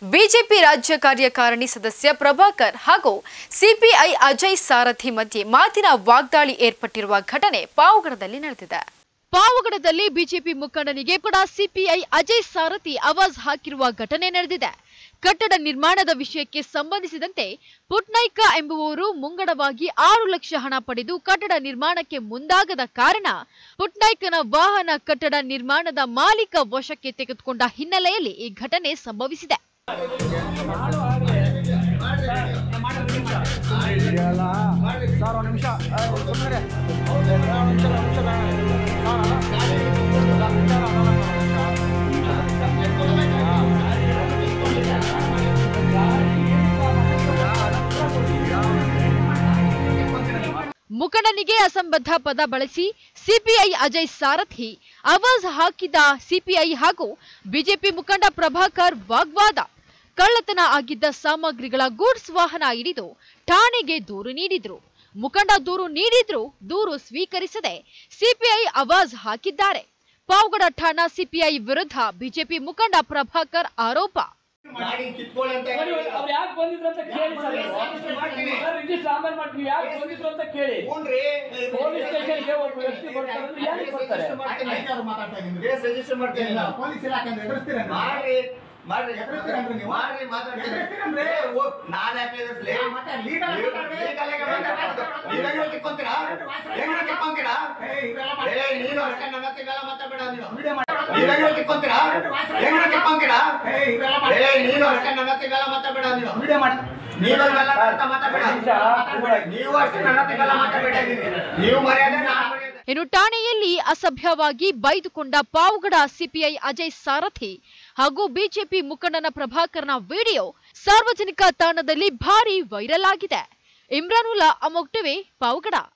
BJP ರಾಜ್ಯ ಕಾರ್ಯಕಾರಿಣಿ ಸದಸ್ಯ ಪ್ರಭಾಕರ್ ಹಾಗೂ ಸಿಪಿಐ ಅಜಯ್ ಸಾರಥಿ ಮಧ್ಯೆ ಮಾತಿನ ವಾಗ್ದಾಳಿ ಏರ್ಪಟ್ಟಿರುವ ಘಟನೆ ಪಾವಗಡದಲ್ಲಿ ನಡೆದಿದೆ ಪಾವಗಡದಲ್ಲಿ ಬಿಜೆಪಿ ಮುಖಂಡನಿಗೆ ಕೂಡ ಸಿಪಿಐ ಅಜಯ್ ಸಾರಥಿ ಆವಾಜ್ ಹಾಕಿರುವ ಘಟನೆ ನಡೆದಿದೆ ಕಟ್ಟಡ ನಿರ್ಮಾಣದ ವಿಷಯಕ್ಕೆ ಸಂಬಂಧಿಸಿದಂತೆ ಪುಟ್ನಾಯ್ಕ ಎಂಬುವವರು ಮುಂಗಡವಾಗಿ ಆರು ಲಕ್ಷ ಹಣ ಪಡೆದು ಕಟ್ಟಡ ನಿರ್ಮಾಣಕ್ಕೆ ಮುಂದಾಗದ ಕಾರಣ ಪುಟ್ನಾಯ್ಕನ ವಾಹನ ಕಟ್ಟಡ ನಿರ್ಮಾಣದ ಮಾಲೀಕ ವಶಕ್ಕೆ ತೆಗೆದುಕೊಂಡ ಹಿನ್ನೆಲೆಯಲ್ಲಿ ಈ ಘಟನೆ ಸಂಭವಿಸಿದೆ ಸರ್ ಒಂದು ನಿಮಿಷ ಸುಮ್ಮನೆ ನಿಮಿಷ ನಿಮಿಷ ಮುಖಂಡನಿಗೆ ಅಸಂಬದ್ಧ ಪದ ಬಳಸಿ ಸಿಪಿಐ ಅಜಯ್ ಸಾರಥಿ ಆವಾಜ್ ಹಾಕಿದ ಸಿಪಿಐ ಹಾಗೂ ಬಿಜೆಪಿ ಮುಖಂಡ ಪ್ರಭಾಕರ್ ವಾಗ್ವಾದ ಕಳ್ಳತನ ಆಗಿದ್ದ ಸಾಮಗ್ರಿಗಳ ಗೂಡ್ಸ್ ವಾಹನ ಹಿಡಿದು ಠಾಣೆಗೆ ದೂರು ನೀಡಿದ್ರು ಮುಖಂಡ ದೂರು ನೀಡಿದ್ರು ದೂರು ಸ್ವೀಕರಿಸದೆ ಸಿಪಿಐ ಆವಾಜ್ ಹಾಕಿದ್ದಾರೆ ಪಾವಗಡ ಠಾಣಾ ಸಿಪಿಐ ವಿರುದ್ಧ ಬಿಜೆಪಿ ಮುಖಂಡ ಪ್ರಭಾಕರ್ ಆರೋಪ ಮಾಡಿ ಕಿತ್ಕೊಳ್ಳಿ ಅಂತ ನೋಡಿ, ಅವ್ರು ಯಾಕೆ ಬಂದಿದ್ರು ಅಂತ ಕೇಳಿ ಸರ್ ನೀವು. ಸರ್, ರಿಜಿಸ್ಟರ್ ಆಮೇಲೆ ಮಾಡಿ ನೀವು ಯಾಕೆ ಬಂದಿದ್ರು ಅಂತ ಕೇಳಿ ಹ್ಞೂನ್ರಿ. ಪೊಲೀಸ್ ಸ್ಟೇಷನ್ಗೆ ಒಬ್ಬ ವ್ಯಕ್ತಿ ಬರ್ತಾರೆ ಅಂದ್ರೆ ಏನಕ್ಕೆ ಬರ್ತಾರೆ ರಿಜಿಸ್ಟರ್ ಮಾಡ್ತೀನಿ. ಕೇಸ್ ರಿಜಿಸ್ಟರ್ ಮಾಡ್ತೀನಿ ನಾನು. ಪೊಲೀಸ್ ಇಲಾಖೆ ಅಂದ್ರೆ ಎದುರಿಸ್ತೀರೇನ್ರಿ? ಮಾಡ್ರಿ ಮಾಡ್ರಿ ಎದುರಿಸ್ತೀರೇನ್ರಿ ನೀವು? ಮಾಡ್ರಿ ಮಾತಾಡ್ತೀನಿ ಎದುರಿಸ್ತೀರೇನ್ರಿ? ಏ, ಓ, ನಾನ್ ಯಾಕೆ ಎದುರಿಸ್ಲಿ? ಹಾ, ಮತ್ತೆ legal ಆಗಿ ನೀವು- ಮಾತಾಡ್ರಿ. legal ಆಗಿ ಮಾತಾಡ್ರಿ. ನೀವು ಹೆಂಗ್ ಕಿತ್ಕೊಂತೀರಾ? ಹೆಂಗ್ ಕಿತ್ಕೊಂತೀರಾ? ಏ, ಇವೆಲ್ಲ ಏ, ಮಾಡಿ- ನೀನು ಅಷ್ಟೇ ನನ್ನ ಹತ್ರ ಇವೆಲ್ಲ ಮಾತಾಡ್ಬೇಡ ನೀನು. ವಿಡಿಯೋ ಮಾಡಿ- ನೀವು ಹೆಂಗ್ ಕಿತ್ಕೊಂತೀರಾ? ಹೆಂಗ್ ಕಿತ್ಕೊಂತೀರಾ? ಏ, ಇವೆಲ್ಲ ಮಾಡಿ- ಏ, ನೀನು ಅಷ್ಟೇ ನನ್ನ ಹತ್ರ ಇವೆಲ್ಲ ಮಾತಾಡ್ಬೇಡ ನೀನು. ವಿಡಿಯೋ ಮಾಡಿ ನೀನು ಇವೆಲ್ಲ ನನ್ನ ಹತ್ರ ಮಾತಾಡ್ಬೇಡ. ನೀವು ಅಷ್ಟೇ ನನ್ನ ಹತ್ರ ಇವೆಲ್ಲ ಮಾತಾಡ್ಬೇಡ ನೀವು ಮರ್ಯಾದೆ ನಾನು ಮರ್ಯಾದೆ ಇನ್ನು ಠಾಣೆಯಲ್ಲಿ ಅಸಭ್ಯವಾಗಿ ಬೈದುಕೊಂಡ ಪಾವಗಡ ಸಿಪಿಐ ಅಜಯ್ ಸಾರಥಿ ಹಾಗೂ ಬಿಜೆಪಿ ಮುಖಂಡನ ಪ್ರಭಾಕರ್ನ ವಿಡಿಯೋ ಸಾರ್ವಜನಿಕ ತಾಣದಲ್ಲಿ ಭಾರಿ ವೈರಲ್ ಆಗಿದೆ ಇಮ್ರಾನುಲ್ಲಾ ಅಮೋಕ್ ಟಿವಿ ಪಾವಗಡ